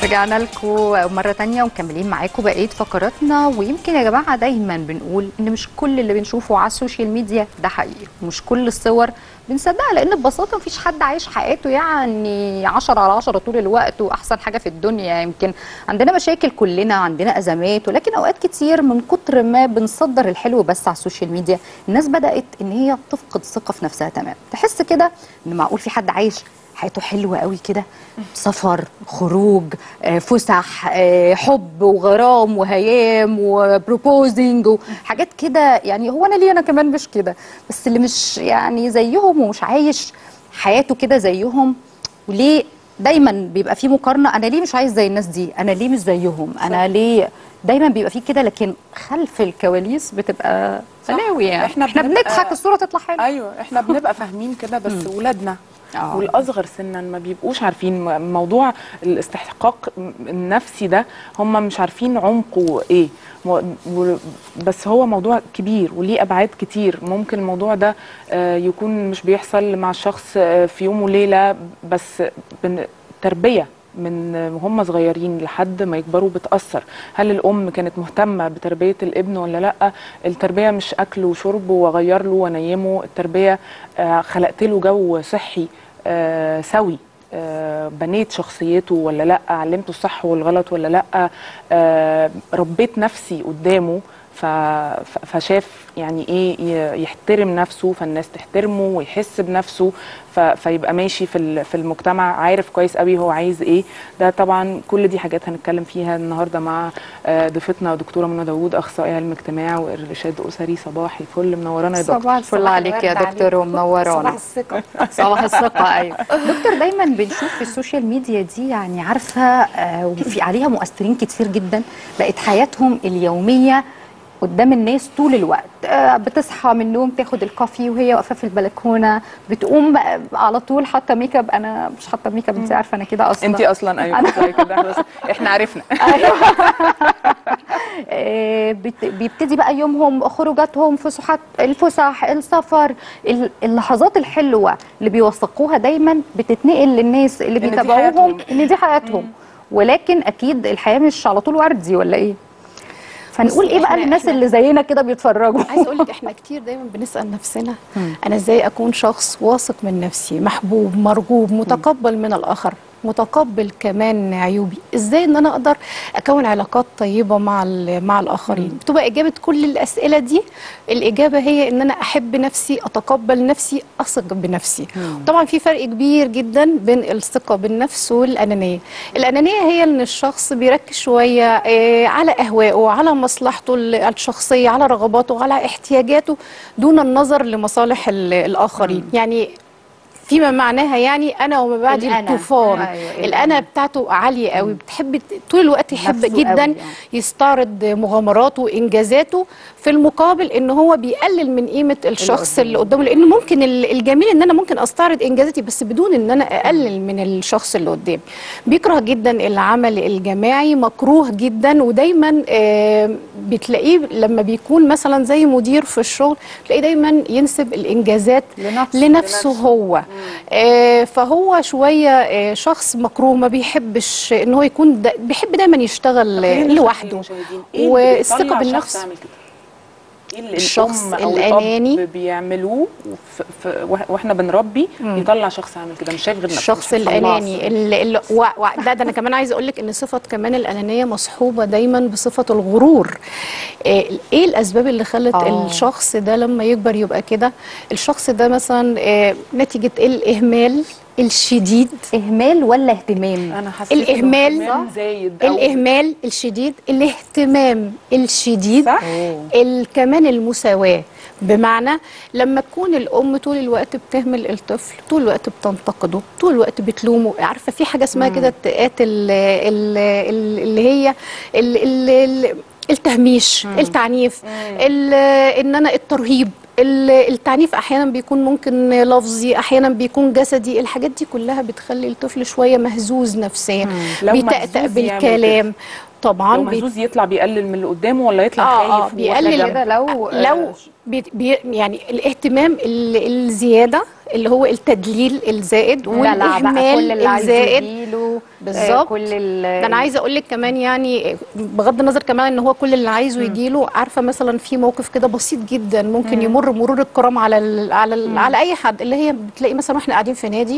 رجعنا لكم مرة تانية ومكملين معاكم بقية فقراتنا ويمكن يا جماعة دايما بنقول إن مش كل اللي بنشوفه على السوشيال ميديا ده حقيقي ومش كل الصور بنصدقها لأن ببساطة مفيش حد عايش حياته يعني 10 على 10 طول الوقت وأحسن حاجة في الدنيا يمكن عندنا مشاكل كلنا عندنا أزمات ولكن أوقات كتير من كتر ما بنصدر الحلو بس على السوشيال ميديا الناس بدأت إن هي تفقد الثقة في نفسها تمام تحس كده إن معقول في حد عايش حياته حلوه قوي كده سفر خروج آه، فسح آه، حب وغرام وهيام وبروبوزنج وحاجات كده يعني هو انا ليه انا كمان مش كده بس اللي مش يعني زيهم ومش عايش حياته كده زيهم وليه دايما بيبقى في مقارنه انا ليه مش عايز زي الناس دي انا ليه مش زيهم انا ليه دايما بيبقى في كده لكن خلف الكواليس بتبقى صح. بلاوي يعني إحنا احنا بنبقى- بنضحك الصوره تطلع حلوه ايوه احنا بنبقى فاهمين كده بس ولادنا آه. والاصغر سنا ما بيبقوش عارفين م- موضوع الاستحقاق النفسي ده هم مش عارفين عمقه ايه م- و- بس هو موضوع كبير وليه ابعاد كتير ممكن الموضوع ده آه، يكون مش بيحصل مع الشخص آه، في يوم وليله بس بن- تربيه من وهم صغيرين لحد ما يكبروا بتأثر هل الأم كانت مهتمة بتربية الابن ولا لأ التربية مش أكل وشرب وأغير له وأنيمه التربية آه، خلقت له جو صحي آه، سوي آه، بنيت شخصيته ولا لا علمته الصح والغلط ولا لا آه، ربيت نفسي قدامه ف- ف- فشاف يعني ايه ي- يحترم نفسه فالناس تحترمه ويحس بنفسه ف- فيبقى ماشي في ال- في المجتمع عارف كويس قوي هو عايز ايه ده طبعا كل دي حاجات هنتكلم فيها النهارده مع آه، ضيفتنا دكتوره منى داوود اخصائي علم اجتماع وارشاد اسري صباح الفل منورانا يا دكتور صباح الفل صباح عليك يا الورد دكتور عليك. ومنورانا صباح الثقة صباح الثقة أيوة دكتور دايما بنشوف في السوشيال ميديا دي يعني عارفة آه، وفي عليها مؤثرين كتير جدا بقت حياتهم اليومية قدام الناس طول الوقت آه، بتصحى من النوم تاخد الكافي وهي واقفه في البلكونه بتقوم بقى على طول حاطه ميك اب انا مش حاطه ميك اب انت عارفه انا كده اصلا انت اصلا ايوه أنا- زي كده بس احنا عرفنا آه، بت- بيبتدي بقى يومهم خروجاتهم فسحات الفسح السفر ال- اللحظات الحلوه اللي بيوثقوها دايما بتتنقل للناس اللي إن دي بيتابعوهم حياتهم. ان دي حياتهم ولكن اكيد الحياه مش على طول وردي ولا ايه فنقول بصي، ايه بقى إحنا- للناس إحنا- اللي زينا كده بيتفرجوا عايز اقول لك احنا كتير دايما بنسال نفسنا انا ازاي اكون شخص واثق من نفسي محبوب مرغوب متقبل من الاخر متقبل كمان عيوبي ازاي ان انا اقدر اكون علاقات طيبه مع ال- مع الاخرين بتبقى اجابه كل الاسئله دي الاجابه هي ان انا احب نفسي اتقبل نفسي اثق بنفسي طبعا في فرق كبير جدا بين الثقه بالنفس والانانيه الانانيه هي ان الشخص بيركز شويه آه، على اهوائه على مصلحته ال- الشخصيه على رغباته على احتياجاته دون النظر لمصالح ال- الاخرين يعني فيما معناها يعني انا وما بعد الأنا. الطوفان أيوة، الانا الأنا. بتاعته عاليه قوي بتحب طول الوقت يحب نفسه جدا قوي، آه. يستعرض مغامراته وانجازاته في المقابل ان هو بيقلل من قيمه الشخص اللي قدامه لان ممكن ال- الجميل ان انا ممكن استعرض انجازاتي بس بدون ان انا اقلل من الشخص اللي قدامي بيكره جدا العمل الجماعي مكروه جدا ودايما آه، بتلاقيه لما بيكون مثلا زي مدير في الشغل تلاقيه دايما ينسب الانجازات لنفسه. لنفسه هو آه، فهو شويه آه، شخص مكروه ما بيحبش ان هو يكون دا بيحب دايما يشتغل آه، لوحده والثقه بالنفس ايه اللي الشخص الأم أو الأناني. الأب بيعملوه ف- ف- وإح- واحنا بنربي يطلع شخص عامل كده مش شايف غير نفسه الشخص مش شايف الاناني اللي اللي و... و... ده, ده انا كمان عايزه اقول لك ان صفه كمان الانانيه مصحوبه دايما بصفه الغرور آه، ايه الاسباب اللي خلت آه. أوه. الشخص ده لما يكبر يبقى كده الشخص ده مثلا آه، نتيجه الاهمال الشديد اهمال ولا اهتمام انا حسيت إنه الإهمال اهتمام زايد أوي. الاهمال الشديد الاهتمام الشديد صح؟ ال- كمان المساواة بمعنى لما تكون الأم طول الوقت بتهمل الطفل طول الوقت بتنتقده طول الوقت بتلومه عارفة في حاجة اسمها كده التقات ال- ال- ال- اللي هي ال- ال- ال- التهميش التعنيف ال- ان انا الترهيب ال- التعنيف احيانا بيكون ممكن لفظي احيانا بيكون جسدي الحاجات دي كلها بتخلي الطفل شويه مهزوز نفسيا لو بيتأتأ مهزوز يعمل بالكلام طبعا لو بيت- مهزوز يطلع بيقلل من اللي قدامه ولا يطلع آه، آه، خايف بيقلل ولا كده لو لو بي بي يعني الاهتمام ال- الزياده اللي هو التدليل الزائد دلع بقى كل والاهمال اللي عايز الزائد يجيله بالظبط. آه، كل ال- ده انا عايزه اقول لك كمان يعني بغض النظر كمان ان هو كل اللي عايزه يجيله عارفه مثلا في موقف كده بسيط جدا ممكن يمر مرور الكرام على ال على ال على اي حد اللي هي بتلاقي مثلا واحنا قاعدين في نادي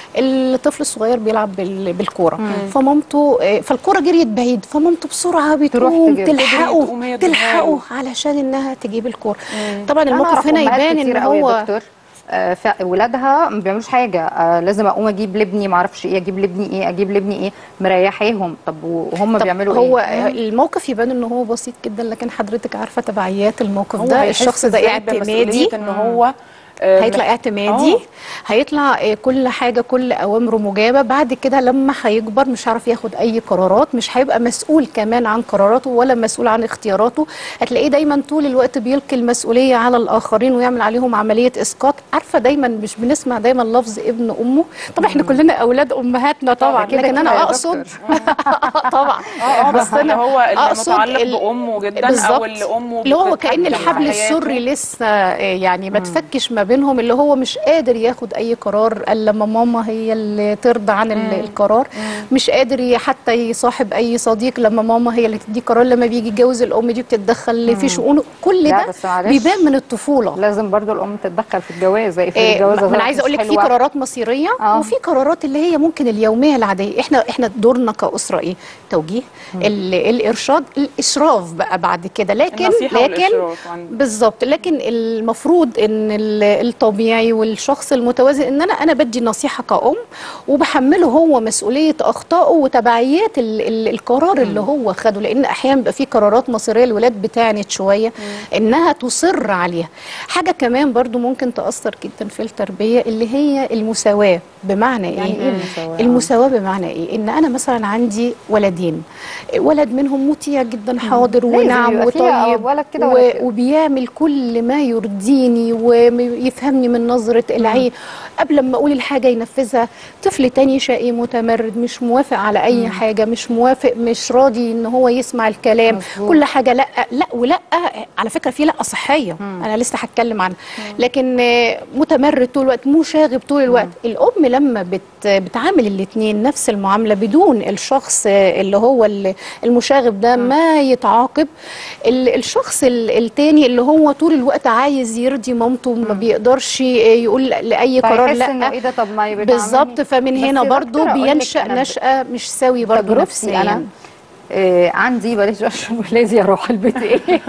الطفل الصغير بيلعب بال- بالكوره فمامته آه، فالكوره جريت بعيد فمامته بسرعه بتقوم تجيب. تلحقه تقوم هي تجيبها تلحقه له. علشان انها تجيب الكوره طبعا أنا الموقف أعرف هنا أمهات يبان كتير ان قوي يا هو دكتور آه، ف- ولادها ما بيعملوش حاجه آه، لازم اقوم اجيب لابني ما اعرفش ايه اجيب لابني ايه اجيب لابني ايه مريحاهم طب وهم طب بيعملوا هو ايه الموقف يبان ان هو بسيط جدا لكن حضرتك عارفه تبعيات الموقف هو ده هيحس الشخص ده إزاي اعتمادي بمسؤولية ان هو آه، هيطلع اعتمادي آه. هيطلع آه، كل حاجه كل اوامره مجابه بعد كده لما هيكبر مش هيعرف ياخد اي قرارات مش هيبقى مسؤول كمان عن قراراته ولا مسؤول عن اختياراته هتلاقيه دايما طول الوقت بيلقي المسؤوليه على الاخرين ويعمل عليهم عمليه اسقاط عارفه دايما مش بنسمع دايما لفظ ابن امه طبعا احنا كلنا اولاد امهاتنا طبعا كده لكن كده انا يا اقصد دكتور. طبعا اه اه بس أنا اللي هو اللي أقصد متعلق ال- بامه جدا بالظبط. او اللي امه اللي هو كأن بتتحكم في الحبل حياته. السري لسه آه، يعني ما تفكش ما بينهم اللي هو مش قادر ياخد اي قرار الا لما ماما هي اللي ترضى عن ال- القرار مش قادر ي- حتى يصاحب اي صديق لما ماما هي اللي تدي قرار لما بيجي يتجوز الام دي بتتدخل في شؤونه كل لا، ده بس معلش. بيبان من الطفوله لازم برضو الام تتدخل في الجواز زي في إيه، الجواز ما انا عايزه اقول لك في قرارات مصيريه آه. وفي قرارات اللي هي ممكن اليوميه العاديه احنا احنا دورنا كاسره ايه توجيه ال- الارشاد الاشراف بقى بعد كده لكن النصيحة لكن والإشراف عن- بالظبط لكن المفروض ان ال- الطبيعي والشخص المتوازن ان انا انا بدي نصيحه كأم وبحمله هو مسؤوليه اخطائه وتبعيات ال ال القرار اللي هو خده لان احيانا بيبقى في قرارات مصيريه الولاد بتعند شويه انها تصر عليها حاجه كمان برضو ممكن تاثر جدا في التربيه اللي هي المساواه بمعنى يعني ايه إيه المساواة؟ المساواه بمعنى ايه ان انا مثلا عندي ولدين ولد منهم مطيع جدا حاضر لازم ونعم يبقى فيها وطيب ولد كده و- ولد كده. وبيعمل كل ما يرضيني ويفهمني من نظرة العين قبل ما أقول الحاجة ينفذها طفل تاني شقي متمرد مش موافق على أي حاجة مش موافق مش راضي إن هو يسمع الكلام مظبوط. كل حاجة لا لا ولا على فكرة في لا صحية أنا لسه هتكلم عنها لكن آه، متمرد طول الوقت مشاغب طول الوقت الأم لما بت بتعامل الاتنين نفس المعاملة بدون الشخص آه، اللي هو ال- المشاغب ده ما يتعاقب ال- الشخص ال- التاني اللي هو طول الوقت عايز يرضي مامته ما بيقدرش يقول لاي قرار فيحس انه لا ايه ده طب ما يبقى بالظبط فمن بس هنا يا برضو دكتورة أقول لك بينشأ أنا ب- نشأة مش سوي برضو تجربتي نفسيا انا آه عندي بلاش اشرب لازم اروح البيت ايه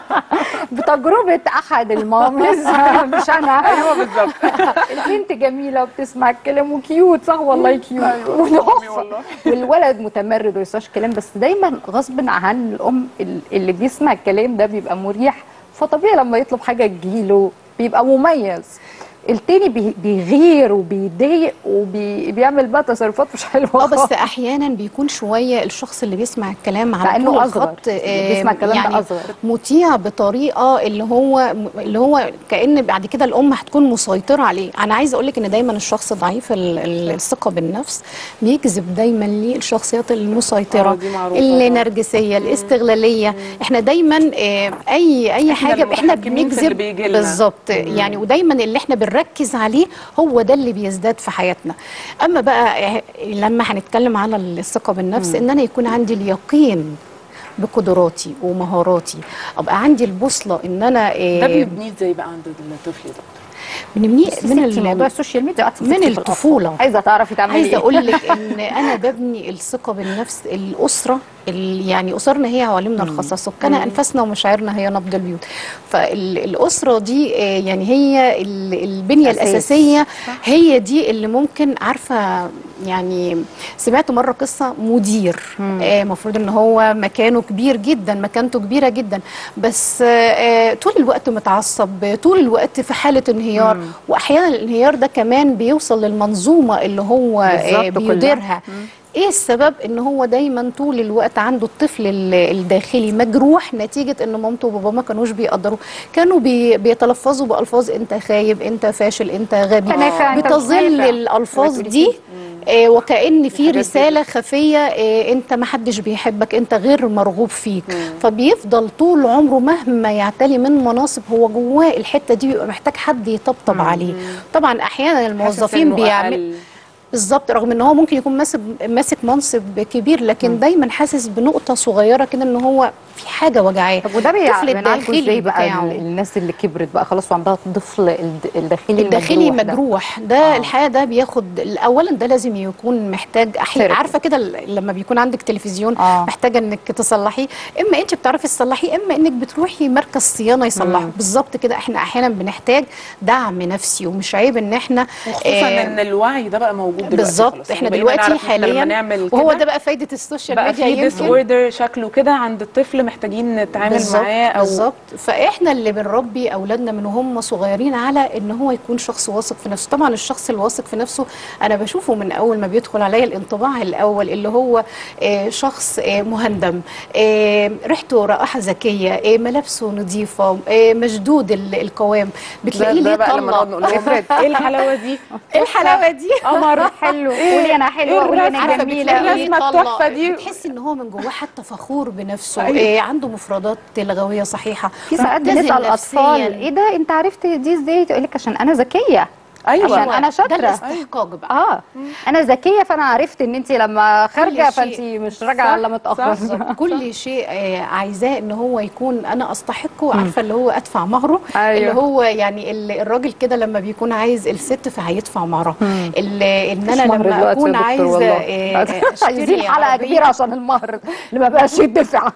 بتجربه احد المامز مش انا ايوه بالظبط البنت جميله وبتسمع الكلام وكيوت صح والله كيوت أيوة، وتحفة. والله. والولد متمرد ويسمعش كلام بس دايما غصب عن الام ال- اللي بيسمع الكلام ده بيبقى مريح فطبيعي لما يطلب حاجه تجيله بيبقى مميز التاني بي- بيغير وبيضايق وبيعمل بقى تصرفات مش حلوه اه بس خالص. احيانا بيكون شويه الشخص اللي بيسمع الكلام مع على إنه طول أصغر. الخط آه، بيسمع الكلام ده يعني أصغر. مطيع بطريقه اللي هو اللي هو كان بعد كده الام هتكون مسيطره عليه انا عايزه اقول لك ان دايما الشخص ضعيف ال- ال- الثقه بالنفس بيجذب دايما ليه الشخصيات آه، المسيطره دي معروفة النرجسيه الاستغلاليه احنا دايما آه، اي اي إحنا حاجه احنا المتحكمين في اللي بنجذب بيجي لنا. بالظبط يعني ودايما اللي احنا بنركز عليه هو ده اللي بيزداد في حياتنا اما بقى آه، لما هنتكلم على الثقه بالنفس ان انا يكون عندي اليقين بقدراتي ومهاراتي ابقى عندي البوصله ان انا آه، ده بيبنيه ازاي بقى عند الطفل ده بنبنيه من من موضوع ال- السوشيال ميديا قعدتي من تفتي في الطفولة. الأطفال. عايزه تعرفي تعملي عايزه ايه اقول لك ان انا ببني الثقه بالنفس الاسره ال- يعني اسرنا هي عوالمنا الخاصه سكانها انفاسنا ومشاعرنا هي نبض البيوت فالاسره دي آه، يعني هي ال- البنيه أساس. الاساسيه هي دي اللي ممكن عارفه يعني سمعت مره قصه مدير المفروض ان هو مكانه كبير جدا مكانته كبيره جدا بس آه، آه، طول الوقت متعصب طول الوقت في حاله انهيار واحيانا الانهيار ده كمان بيوصل للمنظومه اللي هو آه، بالظبط كلها. بيديرها ايه السبب ان هو دايما طول الوقت عنده الطفل ال- الداخلي مجروح نتيجه ان مامته وباباه ما كانوش بيقدروا كانوا بي بيتلفظوا بالفاظ انت خايب انت فاشل انت غبي أنت نافع، أنت مش بتظل نافع. الالفاظ بتقولي دي كده. آه وكأن في الحاجات دي رسالة خفية آه انت ما حدش بيحبك انت غير مرغوب فيك فبيفضل طول عمره مهما يعتلي من مناصب هو جواه الحتة دي بيبقى محتاج حد يطبطب عليه طبعا احيانا الموظفين بيعمل بالظبط رغم ان هو ممكن يكون ماسك ماسك منصب كبير لكن دايما حاسس بنقطه صغيره كده ان هو في حاجه وجعاه طب وده الطفل بيعالجوا الداخلي ازاي بقى بتاعه. ال- الناس اللي كبرت بقى خلاص وعندها الطفل الد- الداخلي الداخلي المجروح ده؟ مجروح ده آه. الحقيقه ده بياخد اولا ده لازم يكون محتاج احيانا Therapy. عارفه كده ال- لما بيكون عندك تلفزيون آه. محتاجه انك تصلحيه اما انت بتعرفي تصلحيه اما انك بتروحي مركز صيانه يصلحه بالظبط كده احنا احيانا بنحتاج دعم نفسي ومش عيب ان احنا وخصوصا آه، ان الوعي ده بقى موجود دلوقتي بالظبط خلاص. احنا وبقينا دلوقتي نعرف إن إحنا لما حاليا نعمل وهو كده ده بقى فايده السوشيال بقى ميديا في يمكن ديس اوردر شكله كده عند الطفل محتاجين نتعامل بالظبط معاه او بالظبط فاحنا اللي بنربي اولادنا من هم صغيرين على ان هو يكون شخص واثق في نفسه طبعا الشخص الواثق في نفسه انا بشوفه من اول ما بيدخل عليا الانطباع الاول اللي هو آه، شخص آه، مهندم آه، ريحته رائحه ذكيه آه، ملابسه نظيفه آه، مشدود ال- القوام بتلاقيه ده ليه بقى لما نقعد نقول طلق لهم ايه الحلاوه دي ايه الحلاوه دي قمر حلو قولي انا حلوه قولي انا عارفة جميله بتلاقيه الرسمة طلق. التحفة دي. بتحسي ان هو من جواه حتى فخور بنفسه أيوة. إيه عنده مفردات لغويه صحيحه في ساعات متزن بنسال اطفال نفسياً. ايه ده انت عرفت دي ازاي تقول لك عشان انا ذكيه ايوه عشان أنا شاطرة. ده الاستحقاق بقى اه انا ذكيه فانا عرفت ان انت لما خارجه شيء. فانت مش راجعه صح، الا متاخر بالظبط. كل شيء آه، عايزاه ان هو يكون انا استحقه عارفه اللي هو ادفع مهره أيوة. اللي هو يعني ال- الراجل كده لما بيكون عايز الست فهيدفع مهرها ال- ان انا مهر لما دلوقتي يا اكون دكتور عايزه والله. آه، عايزين اشتري حلقه عربية، كبيره عشان المهر اللي ما بقاش يدفع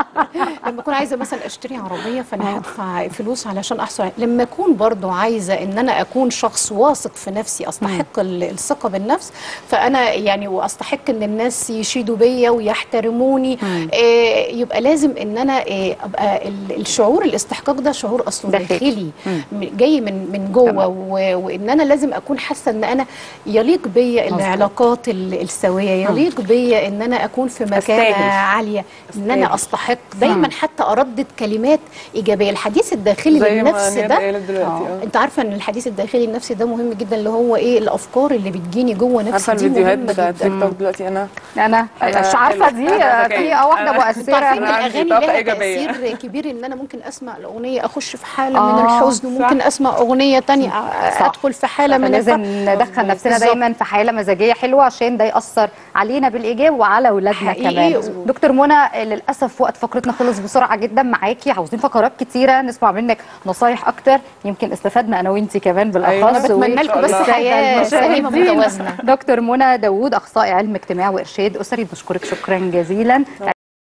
لما اكون عايزه مثلا اشتري عربيه فانا هدفع فلوس علشان احصل عليها. لما اكون برضو عايزه ان انا اكون شخص واثق في نفسي استحق ال- الثقه بالنفس فانا يعني واستحق ان الناس يشيدوا بيا ويحترموني آه يبقى لازم ان انا آه ابقى ال- الشعور الاستحقاق ده شعور اصلا داخلي. داخلي م- جاي من من جوه و- وان انا لازم اكون حاسه ان انا يليق بيا مظبوط. العلاقات ال- السويه يليق بيا ان انا اكون في مكانه أستاهل. عاليه ان انا أستاهل. استحق دايما حتى اردد كلمات ايجابيه الحديث الداخلي زي ما للنفس نهاد ده قالت دلوقتي اه انت عارفه ان الحديث الداخلي النفسي ده مهم جدا اللي هو ايه الافكار اللي بتجيني جوه نفسي عارفه دي الفيديوهات مهمه بتاعت جدا تيك توك دلوقتي انا انا أنا مش عارفه حلوة. دي أنا في ذكية. اه واحده أنا- انتوا عارفين مؤثره أنا عندي الاغاني طاقة لها إيجابية. تاثير كبير ان انا ممكن اسمع الاغنيه اخش في حاله آه، من الحزن وممكن صح. اسمع اغنيه تانية صح. ادخل في حاله من لازم الفرح ندخل نفسنا بالظبط. دايما في حاله مزاجيه حلوه عشان ده ياثر علينا بالايجاب وعلى اولادنا حقيقي. كمان دكتور منى للاسف وقت فقرتنا خلص بسرعه جدا معاكي عاوزين فقرات كتيره نسمع منك نصايح اكتر يمكن استفدنا انا وانت كمان بالاخص أيوة. انا بتمنى إن لكم شاء بس الله. حياه سليمه المشاهدين. متوازنه دكتور منى داوود اخصائي علم اجتماع وارشاد اسري بشكرك شكرا جزيلا